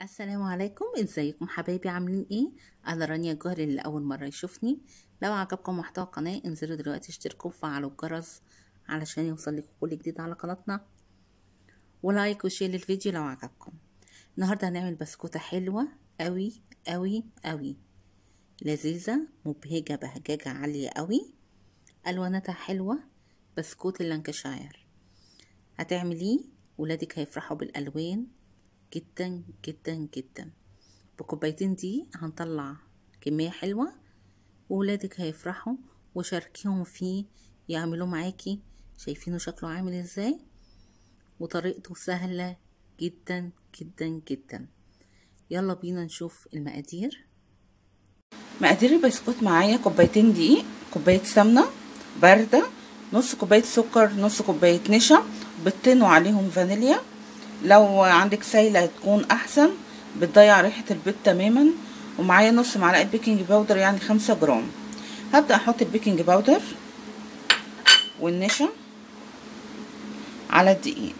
السلام عليكم ازيكم حبايبي عاملين ايه انا رانيا الجوهري اللي اول مره يشوفني لو عجبكم محتوى القناه انزلوا دلوقتي اشتركوا وفعلوا الجرس علشان يوصل لكم كل جديد على قناتنا ولايك وشير للفيديو لو عجبكم النهارده هنعمل بسكوته حلوه قوي قوي قوي لذيذه مبهجه بهجاجه عاليه قوي الواناتها حلوه بسكوت اللانكشاير هتعمليه ولادك هيفرحوا بالالوان جدا جدا جدا بكوبايتين دي هنطلع كمية حلوة وولادك هيفرحوا وشاركيهم فيه يعملوا معاكي شايفينه شكله عامل ازاي وطريقته سهلة جدا جدا جدا يلا بينا نشوف المقادير مقادير البسكوت معايا كوبايتين دقيق كوباية سمنة باردة نص كوباية سكر نص كوباية نشا بيضتين وعليهم فانيليا لو عندك سايلة تكون احسن بتضيع ريحة البيض تماما ومعايا نص معلقة بيكنج باودر يعني خمسة جرام هبدأ احط البيكنج باودر والنشا على الدقيق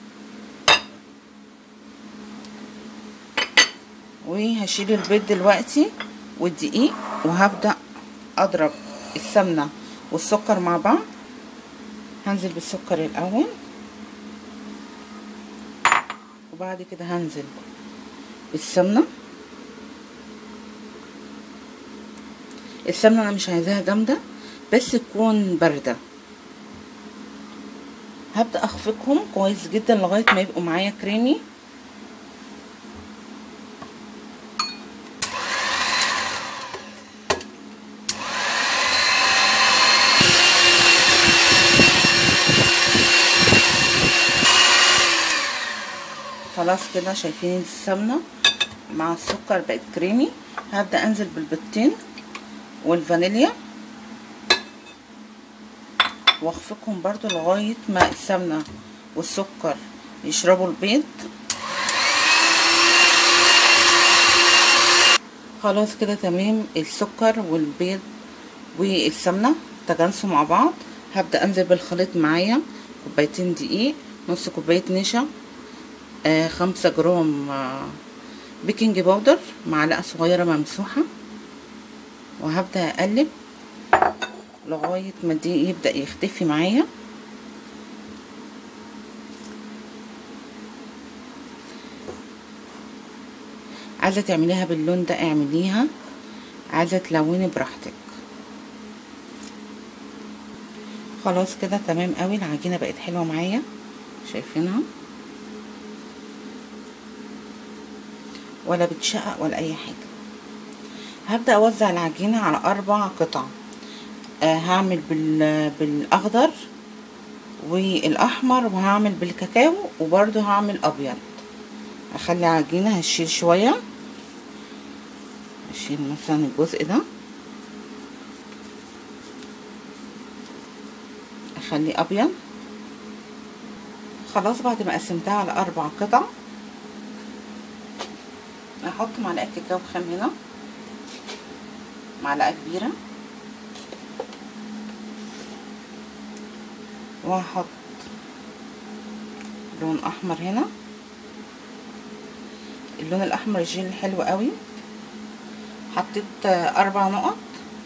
وهشيل البيض دلوقتي والدقيق وهبدأ اضرب السمنة والسكر مع بعض هنزل بالسكر الاول وبعد كده هنزل بالسمنة السمنة انا مش عايزاها جامدة بس تكون باردة هبدأ اخفقهم كويس جدا لغاية ما يبقوا معايا كريمي خلاص كده شايفين السمنة مع السكر بقت كريمي هبدأ انزل بالبيضتين والفانيليا واخفقهم برضو لغاية ما السمنة والسكر يشربوا البيض خلاص كده تمام السكر والبيض والسمنة تجانسوا مع بعض هبدأ انزل بالخليط معايا كوبايتين دقيق نص كوباية نشا آه خمسة جرام آه بيكنج باودر معلقة صغيرة ممسوحة وهبدأ أقلب لغاية ما دي يبدأ يختفي معايا عايزة تعمليها باللون ده اعمليها عايزة تلوني براحتك خلاص كده تمام قوي العجينة بقت حلوة معايا شايفينها ولا بتشقق ولا اي حاجه هبدا اوزع العجينه على اربع قطع آه هعمل بال بالاخضر والاحمر وهعمل بالكاكاو وبرده هعمل ابيض اخلي عجينه هشيل شويه اشيل مثلا الجزء ده اخلي ابيض خلاص بعد ما قسمتها على اربع قطع هحط معلقه كاكاو خام هنا معلقه كبيره وهحط لون احمر هنا اللون الاحمر الجيل حلو قوي حطيت اربع نقط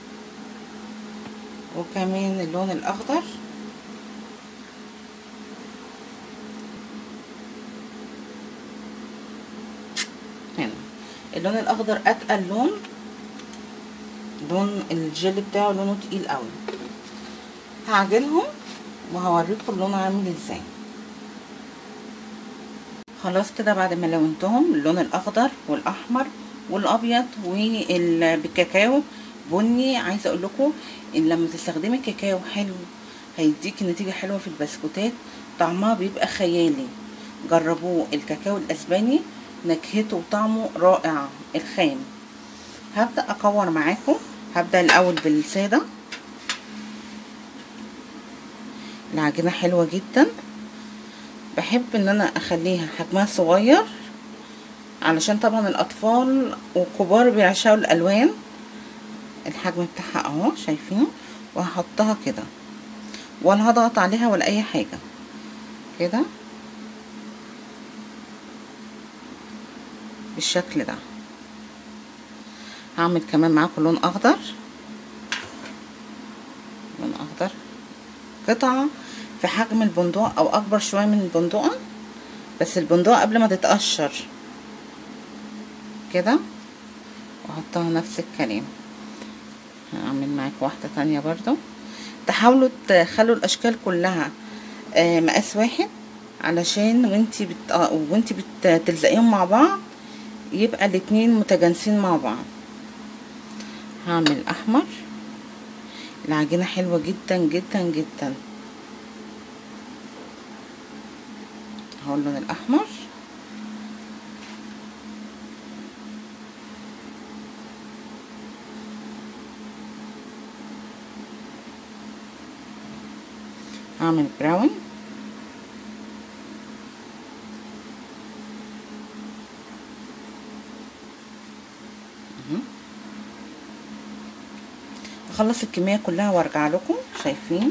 وكمان اللون الاخضر هنا اللون الاخضر اتقل لون لون الجل بتاعه لونه تقيل قوي هعجنهم وهوريكم اللون عامل ازاي خلاص كده بعد ما لونتهم اللون الاخضر والاحمر والابيض والكاكاو بني عايزه اقول لكم ان لما تستخدمي كاكاو حلو هيديكي نتيجه حلوه في البسكوتات طعمها بيبقى خيالي جربوه الكاكاو الاسباني نكهته وطعمه رائع الخام هبدأ اكور معاكم هبدأ الاول بالسادة العجينة حلوة جدا بحب ان انا اخليها حجمها صغير علشان طبعا الاطفال والكبار بيعشقوا الالوان الحجم بتاعها اهو شايفين وهحطها كده ولا هضغط عليها ولا اي حاجة كده بالشكل ده هعمل كمان معاكم لون اخضر لون اخضر قطعة في حجم البندق او اكبر شوية من البندقة بس البندقة قبل ما تتقشر كده واحطها نفس الكلام هعمل معاك واحدة تانية برضو تحاولوا تخلوا الاشكال كلها آه مقاس واحد علشان وانتي بت... آه وانتي بتلزقيهم مع بعض يبقى الاتنين متجانسين مع بعض هعمل احمر العجينة حلوة جدا جدا جدا هو اللون الاحمر هعمل براون اخلص الكميه كلها وارجع لكم شايفين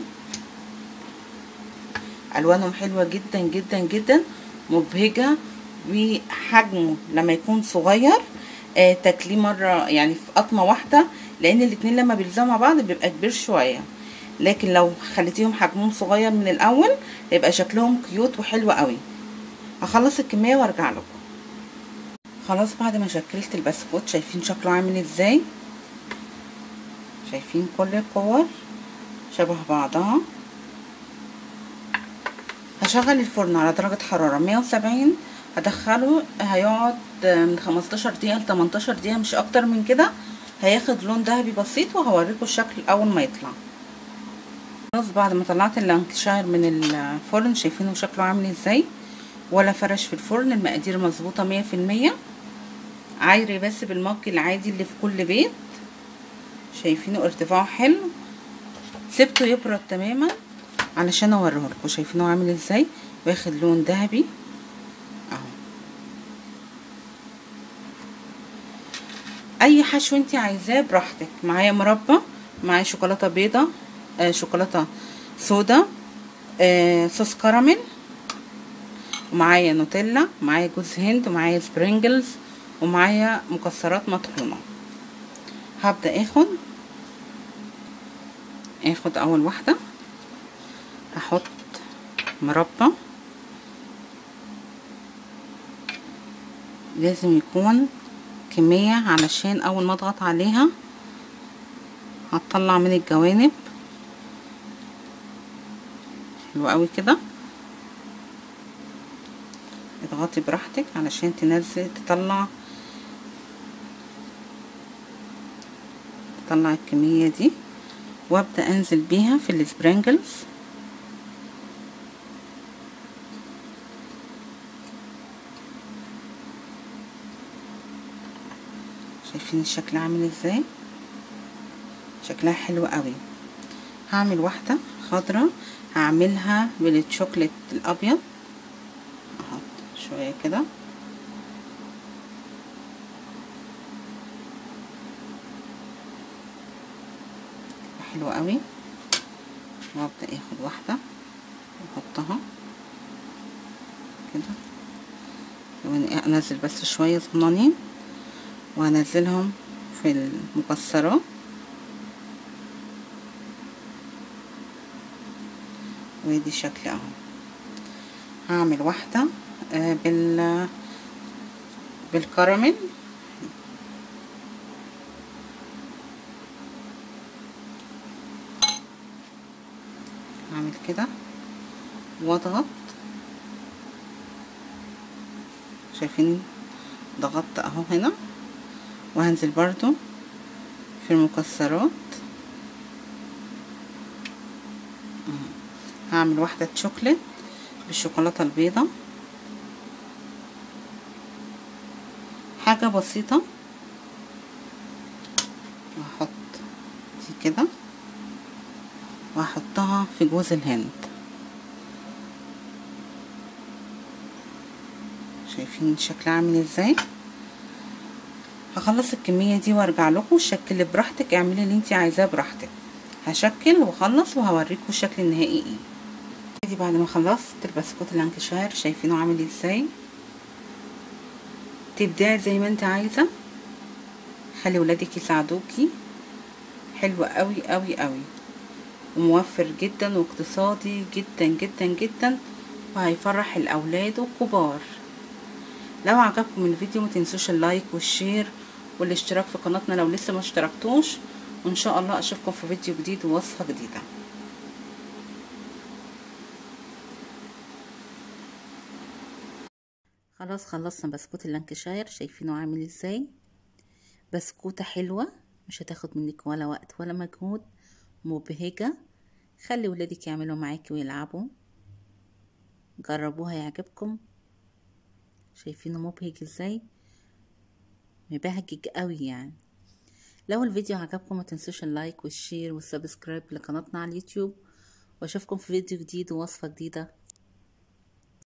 الوانهم حلوه جدا جدا جدا مبهجه وحجمه لما يكون صغير آه تاكليه مره يعني في قطمه واحده لان الاتنين لما بيلزقوا مع بعض بيبقى كبير شويه لكن لو خليتيهم حجمهم صغير من الاول هيبقى شكلهم كيوت وحلو قوي هخلص الكميه وارجع لكم خلاص بعد ما شكلت البسكوت شايفين شكله عامل ازاي شايفين كل الكور شبه بعضها هشغل الفرن على درجة حرارة 170 هدخله هيقعد من 15 دقيقة ل 18 دقيقة مش اكتر من كده هياخد لون ذهبي بسيط وهوريكم الشكل اول ما يطلع خلاص بعد ما طلعت اللانكشاير من الفرن شايفينه شكله عامل ازاي ولا فرش في الفرن المقادير مظبوطة مية في المية عايري بس بالمج العادي اللي في كل بيت شايفينه ارتفاعه حلو سبته يبرد تماما علشان اوريه لكم شايفينه عامل ازاي واخد لون ذهبي اهو اي حشو انت عايزاه براحتك معايا مربى معايا شوكولاته بيضه آه شوكولاته سودا آه صوص كراميل ومعايا نوتيلا معايا جوز هند ومعايا سبرينجلز ومعايا مكسرات مطحونه هبدا اخد اخد اول واحده هحط مربى لازم يكون كمية علشان اول ما اضغط عليها هتطلع من الجوانب حلو قوي كده اضغطي براحتك علشان تنزل تطلع تطلع الكمية دي وابدأ انزل بيها في السبرينجلز شايفين الشكل عامل ازاي شكلها حلو قوي هعمل واحدة خضرة هعملها بالشوكليت الابيض احط شوية كده حلو قوي وابدا اخد واحده واحطها كده انزل بس شويه صغننين وهنزلهم في المكسرات وادي الشكل اهو هعمل واحده بال بالكراميل هعمل كده واضغط شايفين ضغطت اهو هنا وهنزل برضو في المكسرات هعمل واحدة شوكليت بالشوكولاتة البيضة حاجة بسيطة وهحط دي كده وهحطها في جوز الهند شايفين شكلها عامل ازاي هخلص الكمية دي وارجع لكم شكلي براحتك اعملي اللي انت عايزاه براحتك هشكل واخلص وهوريكم الشكل النهائي ايه دي بعد ما خلصت البسكوت الانكشار شايفينه عامل ازاي تبدعي زي ما انت عايزه خلي ولادك يساعدوكي حلو قوي قوي قوي وموفر جدا واقتصادي جدا جدا جدا وهيفرح الاولاد والكبار لو عجبكم الفيديو ما تنسوش اللايك والشير والاشتراك في قناتنا لو لسه ما اشتركتوش وان شاء الله اشوفكم في فيديو جديد ووصفه جديده خلاص خلصنا بسكوت اللانكشاير شايفينه عامل ازاي بسكوتة حلوة مش هتاخد منك ولا وقت ولا مجهود مبهجة خلي ولادك يعملوا معاكي ويلعبوا جربوها يعجبكم شايفينه مبهج ازاي مبهجج قوي يعني لو الفيديو عجبكم ما تنسوش اللايك والشير والسبسكرايب لقناتنا على اليوتيوب واشوفكم في فيديو جديد ووصفة جديدة